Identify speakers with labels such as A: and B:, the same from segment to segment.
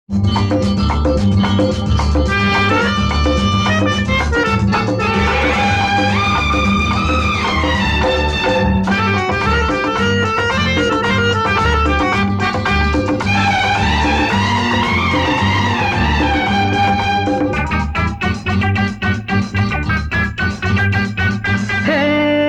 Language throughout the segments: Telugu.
A: హే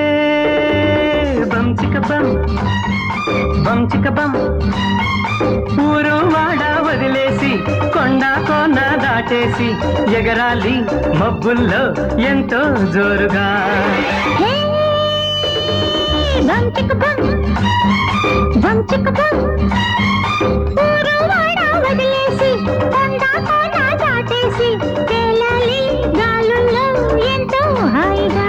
A: బం చిక బం బం చిక బం ఊరు వాడ వదిలేసి కొండ కోన దాటేసి ఎగరాలి మబ్బుల్లో ఎంతో జోరుగా
B: హే బం చిక్ బం బం చిక్ బం ఊరు వాడ వదిలేసి కొండ కోన దాటేసి తేలాలి గాలుల్లో ఎంతో హాయిగా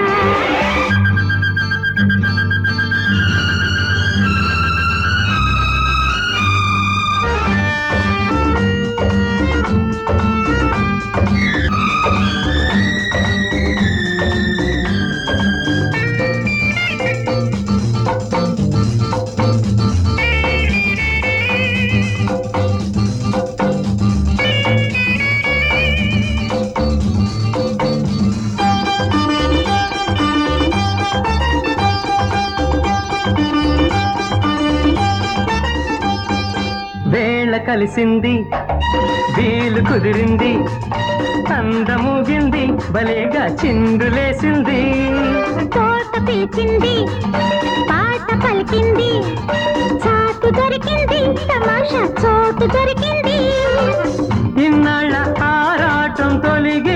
A: వేళ కలిసింది వీలు కుదిరింది అందముగింది భలేగా చిందులేసింది
B: తోట పీచింది పాట పలికింది చాటు దొరికింది తమాషా చోటు దొరికింది
A: ఇన్నాళ్ళ ఆరాటం తొలిగి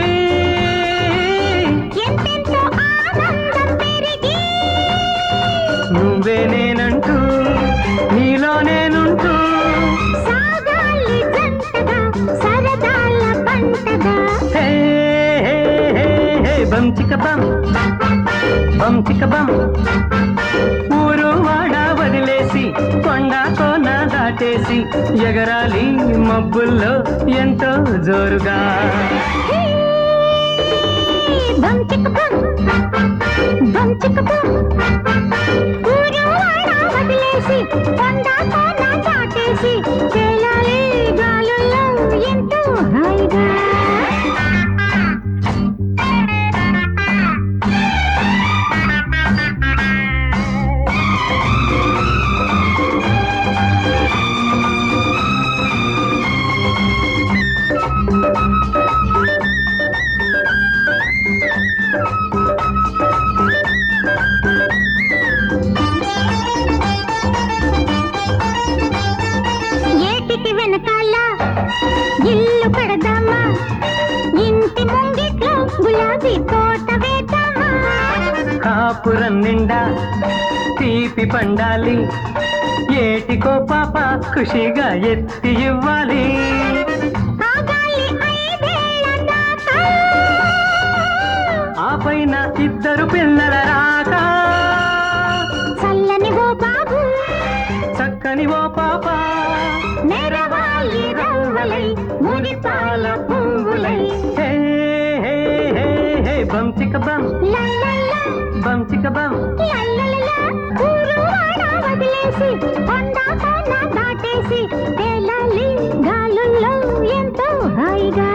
B: ఎంతెంతో ఆనందం పెరిగి
A: నువ్వే నేనంటూ నీలో నేనుంటూ
B: సాగాలి జంటగా సరదాల పంటగా
A: హే హే హే హే బం చిక బం బం చిక బం ఊరు వాడ వదిలేసి కొండ కోన దాటేసి ఎగరాలి మబ్బుల్లో ఎంతో జోరుగా
B: హే, బం చిక్ బం బం చిక్ బం ఊరు వాడ వదిలేసి కొండ కోన దాటేసి తేలాలి గాలుల్లో ఎంతో హాయిగా ఏటికి వెనకాల ఇల్లు కడదామా ఇంటి ముంగిట్లో గులాబీ తోట వేద్దామా
A: కాపురం నిండా తీపి పండాలి ఏటికో పాప ఖుషిగా ఎత్తి ఇవ్వాలి
B: ఆగాలి ఐదేళ్ల దాకా
A: ఆ పైన ఇద్దరు పిల్లల రాక
B: చల్లని ఓ బాబు
A: చక్కని ఓ పాప
B: నెరవాలి రవ్వలై మురిపాల పువ్వులై
A: హే హే హే హే బం చిక బం
B: లల్లల్లా,
A: బం చిక బం
B: లల్లలలా, ఊరు వాడ వదిలేసి కొండ కోన దాటేసి తేలాలి గాలుల్లో ఎంతో హాయిగా